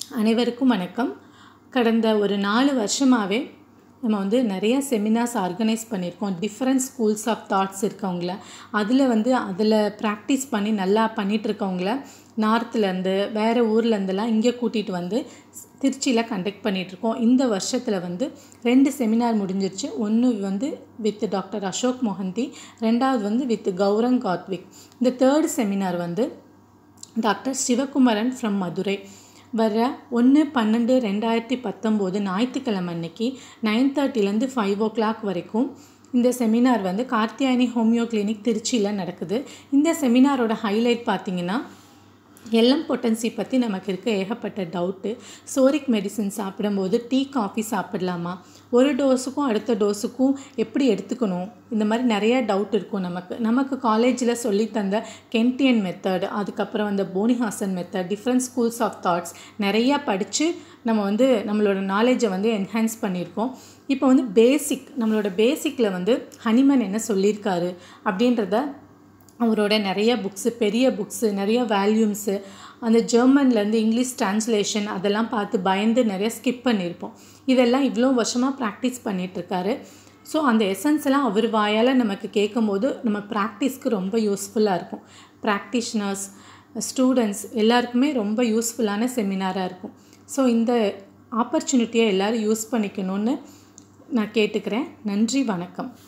அனைவருக்கும் வணக்கம் கடந்த ஒரு நாலு வருஷமாகவே நம்ம வந்து நிறைய செமினார்ஸ் ஆர்கனைஸ் பண்ணியிருக்கோம் டிஃப்ரெண்ட் ஸ்கூல்ஸ் ஆஃப் தாட்ஸ் இருக்கவங்கள அதில் வந்து அதில் ப்ராக்டிஸ் பண்ணி நல்லா பண்ணிகிட்டு இருக்கவங்கள நார்த்துலேருந்து வேறு ஊர்லேருந்துலாம் இங்கே கூட்டிகிட்டு வந்து திருச்சியில் கண்டக்ட் பண்ணிகிட்ருக்கோம் இந்த வருஷத்தில் வந்து ரெண்டு செமினார் முடிஞ்சிருச்சு ஒன்று வந்து வித் டாக்டர் அசோக் மொஹந்தி ரெண்டாவது வந்து வித் கௌரங் காத்விக் இந்த தேர்ட் செமினார் வந்து டாக்டர் சிவகுமரன் ஃப்ரம் மதுரை வர ஒன்று பன்னெண்டு ரெண்டாயிரத்தி பத்தொம்போது ஞாயிற்றுக்கிழமை அன்னைக்கு நைன் தேர்ட்டிலேருந்து ஃபைவ் ஓ கிளாக் வரைக்கும் இந்த செமினார் வந்து கார்த்தியாயனி ஹோமியோ கிளினிக் திருச்சியில் நடக்குது இந்த செமினாரோட ஹைலைட் பார்த்திங்கன்னா எல்எம் பொட்டன்சி பற்றி நமக்கு இருக்க ஏகப்பட்ட டவுட்டு சோரிக் மெடிசன் சாப்பிடும்போது டீ காஃபி சாப்பிடலாமா ஒரு டோஸுக்கும் அடுத்த டோஸுக்கும் எப்படி எடுத்துக்கணும் இந்த மாதிரி நிறைய டவுட் இருக்கும் நமக்கு நமக்கு காலேஜில் சொல்லித்தந்த கென்டியன் மெத்தட் அதுக்கப்புறம் அந்த Boenninghausen method different schools of thoughts நிறையா படித்து நம்ம வந்து நம்மளோட நாலேஜை வந்து என்ஹான்ஸ் பண்ணியிருக்கோம் இப்போ வந்து பேசிக் நம்மளோட பேசிக்கில் வந்து ஹனிமன் என்ன சொல்லியிருக்காரு அப்படின்றத அவரோட நிறைய புக்ஸு பெரிய புக்ஸு நிறைய வேல்யூம்ஸு அந்த ஜெர்மன்லேருந்து இங்கிலீஷ் ட்ரான்ஸ்லேஷன் அதெல்லாம் பார்த்து பயந்து நிறைய ஸ்கிப் பண்ணியிருப்போம் இதெல்லாம் இவ்வளோ வருஷமாக ப்ராக்டிஸ் பண்ணிகிட்ருக்காரு ஸோ அந்த எசன்ஸ் எல்லாம் அவர் வாயால் நமக்கு கேட்கும்போது நம்ம ப்ராக்டிஸ்க்கு ரொம்ப யூஸ்ஃபுல்லாக இருக்கும் ப்ராக்டிஷ்னர்ஸ் ஸ்டூடெண்ட்ஸ் எல்லாருக்குமே ரொம்ப யூஸ்ஃபுல்லான செமினாராக இருக்கும் ஸோ இந்த ஆப்பர்ச்சுனிட்டியை எல்லோரும் யூஸ் பண்ணிக்கணும்னு நான் கேட்டுக்கிறேன் நன்றி வணக்கம்